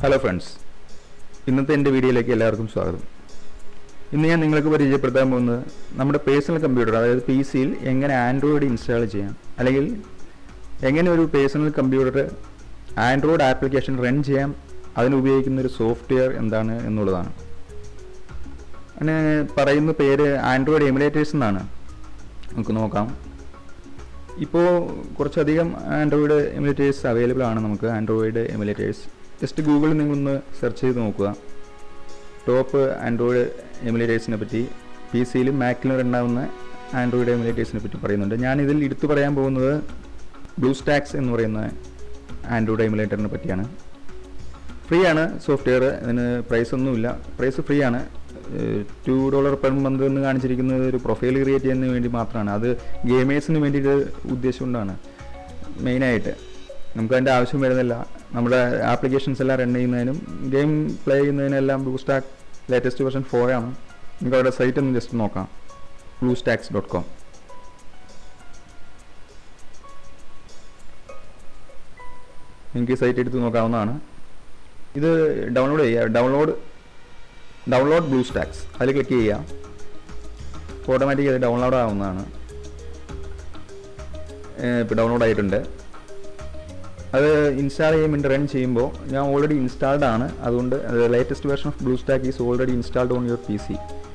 hello friends ഇന്നത്തെ എൻ്റെ വീഡിയോയിലേക്ക് എല്ലാവർക്കും സ്വാഗതം ഇന്ന് ഞാൻ നിങ്ങൾക്ക് പരിചയപ്പെടുത്താൻ പോകുന്നത് നമ്മുടെ പേഴ്സണൽ കമ്പ്യൂട്ടർ അതായത് പി സിയിൽ എങ്ങനെ ആൻഡ്രോയിഡ് ഇൻസ്റ്റാൾ ചെയ്യാം അല്ലെങ്കിൽ എങ്ങനെ ഒരു personal computer Android application run ചെയ്യാം അതിന് ഉപയോഗിക്കുന്ന ഒരു സോഫ്റ്റ്വെയർ എന്താണ് എന്നുള്ളതാണ് അങ്ങനെ പറയുന്ന പേര് ആൻഡ്രോയിഡ് എമുലേറ്റേഴ്സ് എന്നാണ് നമുക്ക് നോക്കാം ഇപ്പോൾ കുറച്ചധികം ആൻഡ്രോയിഡ് എമുലേറ്റേഴ്സ് അവൈലബിൾ ആണ് നമുക്ക് ആൻഡ്രോയിഡ് എമുലേറ്റേഴ്സ് ജസ്റ്റ് ഗൂഗിളിൽ നിങ്ങളൊന്ന് സെർച്ച് ചെയ്ത് നോക്കുക ടോപ്പ് ആൻഡ്രോയിഡ് എമുലേറ്റേഴ്സിനെ പറ്റി പി സിയിലും മാക്കിലും ഉണ്ടാകുന്ന ആൻഡ്രോയിഡ് എമുലേറ്റേഴ്സിനെ പറ്റി പറയുന്നുണ്ട് ഞാനിതിൽ എടുത്തു പറയാൻ പോകുന്നത് ബ്ലൂ സ്റ്റാക്സ് എന്ന് പറയുന്ന ആൻഡ്രോയിഡ് എമുലേറ്ററിനെ പറ്റിയാണ് ഫ്രീ ആണ് സോഫ്റ്റ്വെയർ ഇതിന് പ്രൈസ് ഒന്നുമില്ല പ്രൈസ് ഫ്രീ ആണ് ടു ഡോളർ പെർ മന്ത് എന്ന് കാണിച്ചിരിക്കുന്നത് ഒരു പ്രൊഫൈൽ ക്രിയേറ്റ് ചെയ്യുന്നതിന് വേണ്ടി മാത്രമാണ് അത് ഗെയിമേഴ്സിന് വേണ്ടിയിട്ട് ഉദ്ദേശം കൊണ്ടാണ് മെയിനായിട്ട് നമുക്ക് അതിൻ്റെ ആവശ്യം വരുന്നില്ല നമ്മുടെ ആപ്ലിക്കേഷൻസ് എല്ലാം റൺ ചെയ്യുന്നതിനും ഗെയിം പ്ലേ ചെയ്യുന്നതിനെല്ലാം Blue Stack latest version four ആണ് നമുക്ക് അവരുടെ സൈറ്റ് ഒന്ന് ജസ്റ്റ് നോക്കാം ബ്ലൂ സ്റ്റാക്സ് ഡോട്ട് കോം നിങ്ങൾക്ക് ഈ സൈറ്റ് എടുത്ത് നോക്കാവുന്നതാണ് ഇത് ഡൗൺലോഡ് ചെയ്യുക ഡൗൺലോഡ് ഡൗൺലോഡ് ബ്ലൂ സ്റ്റാക്സ് അതിൽ ക്ലിക്ക് ചെയ്യുക ഓട്ടോമാറ്റിക് അത് ഡൗൺലോഡ് ആവുന്നതാണ് ഇപ്പോൾ ഡൗൺലോഡ് ആയിട്ടുണ്ട് അത് ഇൻസ്റ്റാൾ ചെയ്യുമ്പോൾ റൺ ചെയ്യുമ്പോൾ ഞാൻ ഓൾറെഡി ഇൻസ്റ്റാൾഡ് ആണ് അതുകൊണ്ട് latest version of Blue Stack is already installed on your P C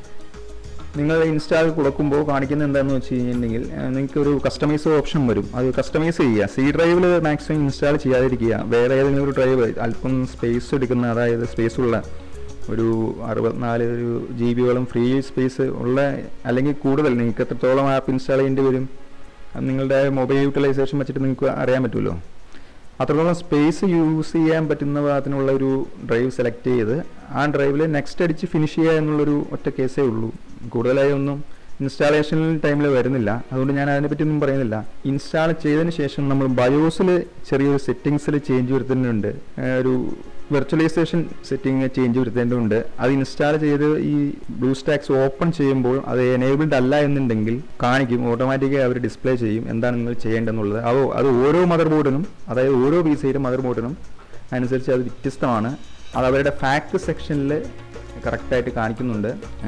നിങ്ങൾ ഇൻസ്റ്റാൾ കൊടുക്കുമ്പോൾ കാണിക്കുന്നത് എന്താണെന്ന് വെച്ച് കഴിഞ്ഞിട്ടുണ്ടെങ്കിൽ നിങ്ങൾക്ക് ഒരു കസ്റ്റമൈസ് ഓപ്ഷൻ വരും അത് കസ്റ്റമൈസ് ചെയ്യുക സി ഡ്രൈവിൽ മാക്സിമം ഇൻസ്റ്റാൾ ചെയ്യാതിരിക്കുക വേറെ ഏതെങ്കിലും ഒരു ഡ്രൈവ് അല്പം സ്പേസ് എടുക്കുന്ന അതായത് സ്പേസ് ഉള്ള ഒരു അറുപത്തിനാല് ഒരു ജി ബിയോളം ഫ്രീ സ്പേസ് ഉള്ള അല്ലെങ്കിൽ കൂടുതൽ നിങ്ങൾക്ക് എത്രത്തോളം ആപ്പ് ഇൻസ്റ്റാൾ ചെയ്യേണ്ടി വരും അത് നിങ്ങളുടെ മൊബൈൽ യൂട്ടിലൈസേഷൻ വെച്ചിട്ട് നിങ്ങൾക്ക് അറിയാൻ പറ്റുമല്ലോ അത്രത്തോളം സ്പേസ് യൂസ് ചെയ്യാൻ പറ്റുന്ന ഭാഗത്തിനുള്ള ഒരു ഡ്രൈവ് സെലക്ട് ചെയ്ത് ആ ഡ്രൈവിൽ നെക്സ്റ്റ് അടിച്ച് ഫിനിഷ് ചെയ്യുക എന്നുള്ളൊരു ഒറ്റ കേസേ ഉള്ളൂ കൂടുതലായി ഒന്നും ഇൻസ്റ്റാളേഷൻ ടൈമിൽ വരുന്നില്ല അതുകൊണ്ട് ഞാൻ അതിനെപ്പറ്റി ഒന്നും പറയുന്നില്ല ഇൻസ്റ്റാൾ ചെയ്തതിന് ശേഷം നമ്മൾ ബയോസിൽ ചെറിയൊരു സെറ്റിങ്സിൽ ചേഞ്ച് വരുത്തേണ്ടതുണ്ട് ഒരു വെർച്വലൈസേഷൻ സെറ്റിംഗ് ചേഞ്ച് വരുത്തേണ്ടതുണ്ട് അത് ഇൻസ്റ്റാൾ ചെയ്ത് ഈ ബ്ലൂ സ്റ്റാക്സ് ഓപ്പൺ ചെയ്യുമ്പോൾ അത് എനേബിൾഡ് അല്ല എന്നുണ്ടെങ്കിൽ കാണിക്കും ഓട്ടോമാറ്റിക്കായി അവർ ഡിസ്പ്ലേ ചെയ്യും എന്താണ് നിങ്ങൾ ചെയ്യേണ്ടതെന്നുള്ളത് അത് അത് ഓരോ മദർ ബോർഡിനും അതായത് ഓരോ പി സിയുടെ മദർ ബോർഡിനും അനുസരിച്ച് അത് വ്യത്യസ്തമാണ് അത് അവരുടെ ഫാക്ട് സെക്ഷനിൽ കറക്റ്റായിട്ട് കാണിക്കുന്നുണ്ട്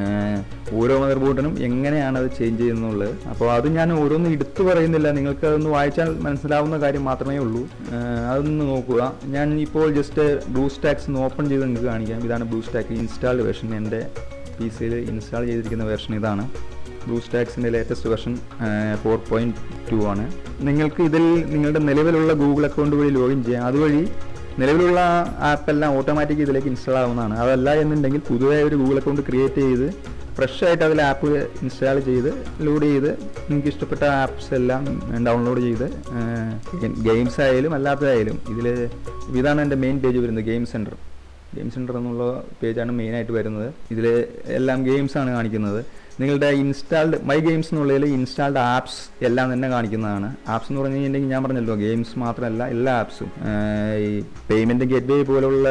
ഓരോ മദർ ബോർഡിനും എങ്ങനെയാണ് അത് ചേഞ്ച് ചെയ്യുന്നുള്ളത് അപ്പോൾ അത് ഞാൻ ഓരോന്നും എടുത്തു പറയുന്നില്ല നിങ്ങൾക്ക് അതൊന്ന് വായിച്ചാൽ മനസ്സിലാവുന്ന കാര്യം മാത്രമേ ഉള്ളൂ അതൊന്ന് നോക്കുക ഞാൻ ഇപ്പോൾ ജസ്റ്റ് ബ്ലൂ സ്റ്റാക്സ് ഒന്ന് ഓപ്പൺ ചെയ്ത് നിങ്ങൾക്ക് കാണിക്കാം ഇതാണ് ബ്ലൂ സ്റ്റാക്ക് ഇൻസ്റ്റാൾഡ് വെർഷൻ എൻ്റെ പി സിയിൽ ഇൻസ്റ്റാൾ ചെയ്തിരിക്കുന്ന വെർഷൻ ഇതാണ് ബ്ലൂ സ്റ്റാക്സിൻ്റെ latest version four point two ആണ് നിങ്ങൾക്ക് ഇതിൽ നിങ്ങളുടെ നിലവിലുള്ള ഗൂഗിൾ അക്കൗണ്ട് വഴി ലോഗിൻ ചെയ്യാം അതുവഴി നിലവിലുള്ള ആപ്പെല്ലാം ഓട്ടോമാറ്റിക് ഇതിലേക്ക് ഇൻസ്റ്റാൾ ആവുന്നതാണ് അതല്ല എന്നുണ്ടെങ്കിൽ പുതുതായി ഒരു ഗൂഗിൾ അക്കൗണ്ട് ക്രിയേറ്റ് ചെയ്ത് ഫ്രഷ് ആയിട്ട് അതിൽ ആപ്പ് ഇൻസ്റ്റാൾ ചെയ്ത് ലോഡ് ചെയ്ത് നിങ്ങൾക്ക് ഇഷ്ടപ്പെട്ട ആപ്സ് എല്ലാം ഡൗൺലോഡ് ചെയ്ത് ഗെയിംസ് ആയാലും അല്ലാത്തതായാലും ഇതിൽ ഇതാണ് എൻ്റെ മെയിൻ പേജ് വരുന്നത് ഗെയിം സെൻറ്റർ ഗെയിം സെൻറ്റർ എന്നുള്ള പേജാണ് മെയിനായിട്ട് വരുന്നത് ഇതിൽ എല്ലാം ഗെയിംസ് ആണ് കാണിക്കുന്നത് നിങ്ങളുടെ ഇൻസ്റ്റാൾഡ് മൈ ഗെയിംസ് എന്നുള്ളതിൽ ഇൻസ്റ്റാൾഡ് ആപ്സ് എല്ലാം തന്നെ കാണിക്കുന്നതാണ് ആപ്സ് എന്ന് പറഞ്ഞു കഴിഞ്ഞിട്ടുണ്ടെങ്കിൽ ഞാൻ പറഞ്ഞല്ലോ ഗെയിംസ് മാത്രമല്ല എല്ലാ ആപ്സും ഈ പേയ്മെൻറ്റ് ഗെറ്റ് വേ പോലുള്ള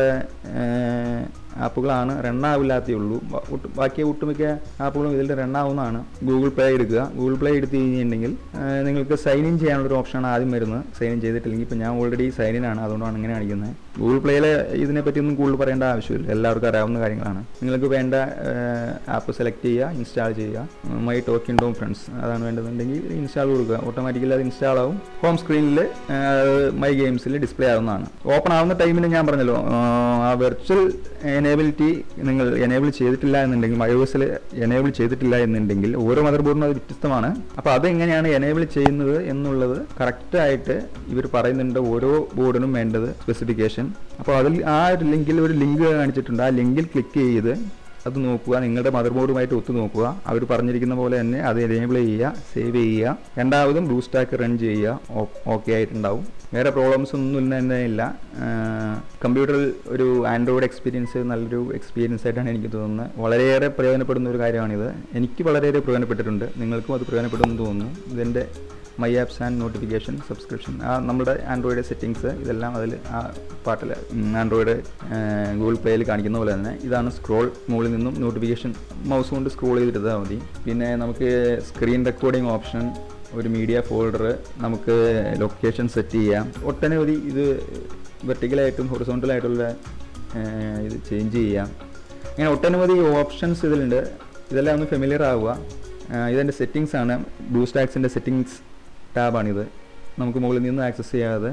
ആപ്പുകളാണ് റണ്ണാവില്ലാത്തേ ഉള്ളൂ ബാക്കി ഒട്ടുമിക്ക ആപ്പുകളും ഇതിൽ റണ്ണാവുന്നതാണ് ഗൂഗിൾ പ്ലേ എടുക്കുക ഗൂഗിൾ പ്ലേ എടുത്ത് കഴിഞ്ഞിട്ടുണ്ടെങ്കിൽ നിങ്ങൾക്ക് സൈൻ ഇൻ ചെയ്യാനുള്ളൊരു ഓപ്ഷനാണ് ആദ്യം വരുന്നത് സൈൻ ഇൻ ചെയ്തിട്ടില്ലെങ്കിൽ ഇപ്പോൾ ഞാൻ ഓൾറെഡി സൈൻ ഇൻ ആണ് അതുകൊണ്ടാണ് ഇങ്ങനെ കാണിക്കുന്നത് ഗൂഗിൾ പ്ലേയിൽ ഇതിനെപ്പറ്റി ഒന്നും കൂടുതൽ പറയേണ്ട ആവശ്യമില്ല എല്ലാവർക്കും അറിയാവുന്ന കാര്യങ്ങളാണ് നിങ്ങൾക്ക് വേണ്ട ആപ്പ് സെലക്ട് ചെയ്യുക ഇൻസ്റ്റാൾ ചെയ്യുക മൈ ടോക്കിംഗ് ഡോം ഫ്രണ്ട്സ് അതാണ് വേണ്ടതുണ്ടെങ്കിൽ ഇൻസ്റ്റാൾ കൊടുക്കുക ഓട്ടോമാറ്റിക്കലി അത് ഇൻസ്റ്റാൾ ആവും ഹോം സ്ക്രീനിൽ മൈ ഗെയിംസിൽ ഡിസ്പ്ലേ ആവുന്നതാണ് ഓപ്പൺ ആവുന്ന ടൈമിൽ ഞാൻ പറഞ്ഞല്ലോ ആ വെർച്വൽ എനേബിലിറ്റി നിങ്ങൾ എനേബിൾ ചെയ്തിട്ടില്ല എന്നുണ്ടെങ്കിൽ മയോസിൽ എനേബിൾ ചെയ്തിട്ടില്ല എന്നുണ്ടെങ്കിൽ ഓരോ മദർ ബോർഡിനും അത് വ്യത്യസ്തമാണ് അപ്പോൾ അതെങ്ങനെയാണ് എനേബിൾ ചെയ്യുന്നത് എന്നുള്ളത് കറക്റ്റായിട്ട് ഇവർ പറയുന്നുണ്ട് ഓരോ ബോർഡിനും വേണ്ടത് സ്പെസിഫിക്കേഷൻ അപ്പോൾ അതിൽ ആ ഒരു ലിങ്കിൽ ഒരു ലിങ്ക് കാണിച്ചിട്ടുണ്ട് ആ ലിങ്കിൽ ക്ലിക്ക് ചെയ്ത് അത് നോക്കുക നിങ്ങളുടെ മദർ ബോർഡുമായിട്ട് ഒത്തു നോക്കുക അവർ പറഞ്ഞിരിക്കുന്ന പോലെ തന്നെ അത് എനേബിൾ ചെയ്യുക സേവ് ചെയ്യുക രണ്ടാമതും ബ്ലൂ സ്റ്റാക്ക് റൺ ചെയ്യുക ഓക്കെ ആയിട്ടുണ്ടാവും വേറെ പ്രോബ്ലംസ് ഒന്നും തന്നെ ഇല്ല കമ്പ്യൂട്ടറിൽ ഒരു ആൻഡ്രോയിഡ് എക്സ്പീരിയൻസ് നല്ലൊരു എക്സ്പീരിയൻസ് ആയിട്ടാണ് എനിക്ക് തോന്നുന്നത് വളരെയേറെ പ്രയോജനപ്പെടുന്ന ഒരു കാര്യമാണിത് എനിക്ക് വളരെയേറെ പ്രയോജനപ്പെട്ടിട്ടുണ്ട് നിങ്ങൾക്കും അത് പ്രയോജനപ്പെടുമെന്ന് തോന്നുന്നു ഇതിൻ്റെ my apps and notification subscription ആ നമ്മുടെ ആൻഡ്രോയിഡ് സെറ്റിങ്സ് ഇതെല്ലാം അതിൽ ആ പാട്ടിൽ ആൻഡ്രോയിഡ് ഗൂഗിൾ പ്ലേയിൽ കാണിക്കുന്ന പോലെ തന്നെ ഇതാണ് സ്ക്രോൾ മുകളിൽ നിന്നും നോട്ടിഫിക്കേഷൻ മൗസ് കൊണ്ട് സ്ക്രോൾ ചെയ്തിട്ടാൽ മതി പിന്നെ നമുക്ക് സ്ക്രീൻ റെക്കോർഡിംഗ് ഓപ്ഷൻ ഒരു മീഡിയ ഫോൾഡർ നമുക്ക് ലൊക്കേഷൻ സെറ്റ് ചെയ്യാം ഒട്ടനവധി ഇത് വെർട്ടിക്കലായിട്ടും ഹൊറിസോണ്ടലായിട്ടുള്ള ഏഹ് ഇത് ചേഞ്ച് ചെയ്യാം ഇങ്ങനെ ഒട്ടനവധി ഓപ്ഷൻസ് ഇതിലുണ്ട് ഇതെല്ലാം ഒന്ന് ഫെമിലിയർ ആവുക ഏഹ് ഇതെൻ്റെ സെറ്റിങ്സ് ആണ് ബ്ലൂ സ്റ്റാക്സിൻ്റെ സെറ്റിങ്സ് ടാബാണിത് നമുക്ക് മുകളിൽ നിന്ന് ആക്സസ് ചെയ്യാതെ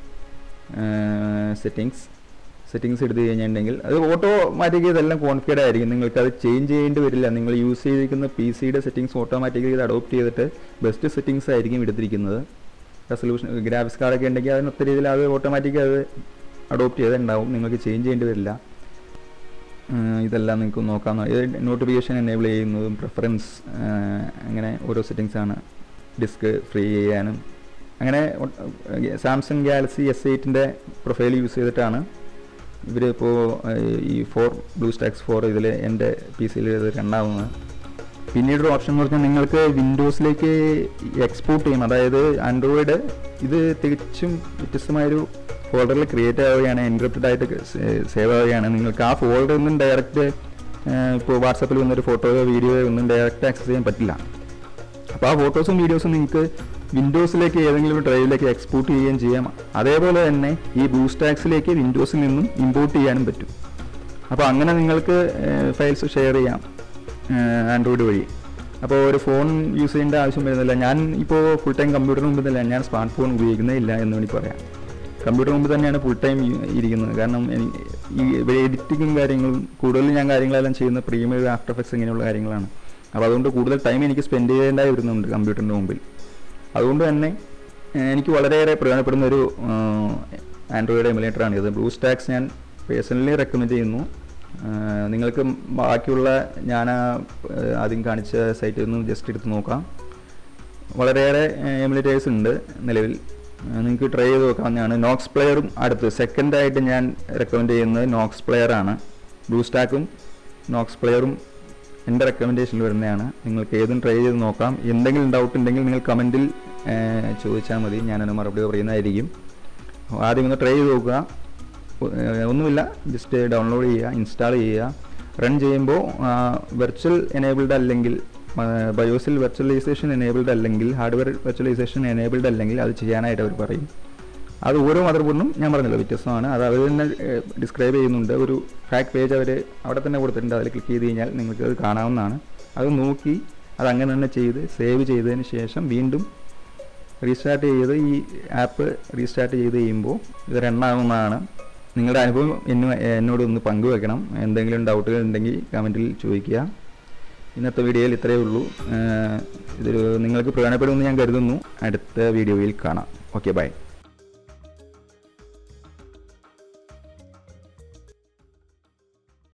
സെറ്റിങ്സ് സെറ്റിങ്സ് എടുത്തു കഴിഞ്ഞിട്ടുണ്ടെങ്കിൽ അത് ഓട്ടോമാറ്റിക്കലി ഇതെല്ലാം കോൺഫിഗർഡ് ആയിരിക്കും നിങ്ങൾക്ക് അത് ചേഞ്ച് ചെയ്യേണ്ടി വരില്ല നിങ്ങൾ യൂസ് ചെയ്തിരിക്കുന്ന പി സിയുടെ സെറ്റിങ്സ് ഓട്ടോമാറ്റിക്കലി ഇത് അഡോപ്റ്റ് ചെയ്തിട്ട് ബെസ്റ്റ് സെറ്റിങ്സ് ആയിരിക്കും എടുത്തിരിക്കുന്നത് റെസൊല്യൂഷൻ ഗ്രാഫിക്സ് കാർഡൊക്കെ ഉണ്ടെങ്കിൽ അതിനൊത്ത രീതിയിൽ അത് ഓട്ടോമാറ്റിക്കലി അത് അഡോപ്റ്റ് ചെയ്തിട്ടുണ്ടാവും നിങ്ങൾക്ക് ചേഞ്ച് ചെയ്യേണ്ടി വരില്ല ഉം, ഇതെല്ലാം നിങ്ങൾക്ക് നോക്കാം ഇത് നോട്ടിഫിക്കേഷൻ എനേബിൾ ചെയ്യുന്നതും പ്രിഫറൻസ് അങ്ങനെ ഓരോ സെറ്റിങ്സ് ആണ് ഡിസ്ക് ഫ്രീ ചെയ്യാനും അങ്ങനെ സാംസങ് ഗാലക്സി എസ് എയ്റ്റിൻ്റെ പ്രൊഫൈൽ യൂസ് ചെയ്തിട്ടാണ് ഇവർ ഇപ്പോൾ ഈ ഫോർ ബ്ലൂ സ്റ്റാക്സ് ഫോർ ഇതിൽ എൻ്റെ പി സിയിൽ ഇത് രണ്ടാവുന്നത് പിന്നീട് ഒരു ഓപ്ഷൻ എന്ന് പറഞ്ഞാൽ നിങ്ങൾക്ക് വിൻഡോസിലേക്ക് എക്സ്പോർട്ട് ചെയ്യും അതായത് ആൻഡ്രോയിഡ് ഇത് തികച്ചും വ്യത്യസ്തമായൊരു ഫോൾഡറിൽ ക്രിയേറ്റ് ആവുകയാണ് എൻക്രിപ്റ്റഡ് ആയിട്ട് സേവ് ആവുകയാണ് നിങ്ങൾക്ക് ആ ഫോൾഡറിൽ നിന്നും ഡയറക്റ്റ് ഇപ്പോൾ വാട്സപ്പിൽ വന്നൊരു ഫോട്ടോയോ വീഡിയോയോ ഒന്നും ഡയറക്റ്റ് ആക്സസ് ചെയ്യാൻ പറ്റില്ല അപ്പോൾ ആ ഫോട്ടോസും വീഡിയോസും നിങ്ങൾക്ക് വിൻഡോസിലേക്ക് ഏതെങ്കിലും ഡ്രൈവിലേക്ക് എക്സ്പോർട്ട് ചെയ്യുകയും ചെയ്യാം അതേപോലെ തന്നെ ഈ ബൂസ്റ്റാക്സിലേക്ക് വിൻഡോസിൽ നിന്നും ഇമ്പോർട്ട് ചെയ്യാനും പറ്റും അപ്പോൾ അങ്ങനെ നിങ്ങൾക്ക് ഫയൽസ് ഷെയർ ചെയ്യാം ആൻഡ്രോയിഡ് വഴി അപ്പോൾ ഒരു ഫോൺ യൂസ് ചെയ്യേണ്ട ആവശ്യം വരുന്നില്ല ഞാൻ ഇപ്പോൾ ഫുൾ ടൈം കമ്പ്യൂട്ടറിന് മുമ്പ് തന്നെ ഞാൻ സ്മാർട്ട് ഫോൺ ഉപയോഗിക്കുന്നേ ഇല്ല എന്ന് വേണമെങ്കിൽ പറയാം കമ്പ്യൂട്ടർ മുമ്പ് തന്നെയാണ് ഫുൾ ടൈം ഇരിക്കുന്നത് കാരണം എനി- ഈ എഡിറ്റിങ്ങും കാര്യങ്ങളും കൂടുതലും ഞാൻ കാര്യങ്ങളെല്ലാം ചെയ്യുന്ന പ്രീമിയർ ആഫ്റ്റർ എഫക്ട്സ് ഇങ്ങനെയുള്ള കാര്യങ്ങളാണ് അപ്പോൾ അതുകൊണ്ട് കൂടുതൽ ടൈം എനിക്ക് സ്പെൻഡ് ചെയ്യേണ്ടായി വരുന്നുണ്ട് കമ്പ്യൂട്ടറിൻ്റെ മുമ്പിൽ അതുകൊണ്ട് തന്നെ ഏഹ്, എനിക്ക് വളരെയേറെ പ്രയോജനപ്പെടുന്ന ഒരു ആൻഡ്രോയിഡ് എമുലേറ്ററാണ് ഇത് ബ്ലൂ സ്റ്റാക്സ് ഞാൻ പേഴ്സണലി റെക്കമെൻഡ് ചെയ്യുന്നു ഏഹ്, നിങ്ങൾക്ക് ബാക്കിയുള്ള ഞാൻ ആ, ഏഹ്, ആദ്യം കാണിച്ച സൈറ്റിൽ നിന്ന് ജസ്റ്റ് എടുത്ത് നോക്കാം വളരെയേറെ എമുലേറ്റേഴ്സ് ഉണ്ട് നിലവിൽ ഏഹ് നിങ്ങൾക്ക് ട്രൈ ചെയ്ത് നോക്കാവുന്നതാണ് നോക്സ് പ്ലെയറും അടുത്ത് സെക്കൻഡായിട്ട് ഞാൻ റെക്കമെൻഡ് ചെയ്യുന്നത് നോക്സ് പ്ലെയർ ആണ് ബ്ലൂ സ്റ്റാക്കും നോക്സ് പ്ലെയറും എൻ്റെ റെക്കമെൻഡേഷനിൽ വരുന്നതാണ് നിങ്ങൾക്ക് ഏതും ട്രൈ ചെയ്ത് നോക്കാം എന്തെങ്കിലും ഡൗട്ട് ഉണ്ടെങ്കിൽ നിങ്ങൾ കമൻറ്റിൽ ചോദിച്ചാൽ മതി ഞാനതിന് മറുപടി പറയുന്നതായിരിക്കും അപ്പോൾ ആദ്യം ഒന്ന് ട്രൈ ചെയ്ത് നോക്കുക ഒ- ഏഹ് ഒന്നുമില്ല ജസ്റ്റ് ഡൗൺലോഡ് ചെയ്യുക ഇൻസ്റ്റാൾ ചെയ്യുക റൺ ചെയ്യുമ്പോൾ വെർച്വൽ എനേബിൾഡ് അല്ലെങ്കിൽ ബയോസിൽ വെർച്വലൈസേഷൻ എനേബിൾഡ് അല്ലെങ്കിൽ ഹാർഡ്വെയർ വെർച്വലൈസേഷൻ എനേബിൾഡ് അല്ലെങ്കിൽ അത് ചെയ്യാനായിട്ട് അവർ പറയും അത് ഓരോ മദർ ബോർഡിനും ഞാൻ പറഞ്ഞല്ലോ വ്യത്യസ്തമാണ് അത് അവർ തന്നെ ഡിസ്ക്രൈബ് ചെയ്യുന്നുണ്ട് ഒരു ഫാക്ട് പേജ് അവർ അവിടെ തന്നെ കൊടുത്തിട്ടുണ്ട് അതിൽ ക്ലിക്ക് ചെയ്ത് കഴിഞ്ഞാൽ നിങ്ങൾക്ക് അത് കാണാവുന്നതാണ് അത് നോക്കി അത് അങ്ങനെ തന്നെ ചെയ്ത് സേവ് ചെയ്തതിന് ശേഷം വീണ്ടും റീസ്റ്റാർട്ട് ചെയ്ത് ഈ ആപ്പ് റീസ്റ്റാർട്ട് ചെയ്ത് കഴിയുമ്പോൾ ഇത് റണ്ണാവുന്നതാണ് നിങ്ങളുടെ അനുഭവം എന്നോ എന്നോട് ഒന്ന് പങ്കുവെക്കണം എന്തെങ്കിലും ഡൗട്ടുകൾ ഉണ്ടെങ്കിൽ കമൻറ്റിൽ ചോദിക്കുക ഇന്നത്തെ വീഡിയോയിൽ ഇത്രയേ ഉള്ളൂ ഏഹ് ഇതൊരു നിങ്ങൾക്ക് പ്രയോജനപ്പെടുമെന്ന് ഞാൻ കരുതുന്നു അടുത്ത വീഡിയോയിൽ കാണാം ഓക്കെ ബൈ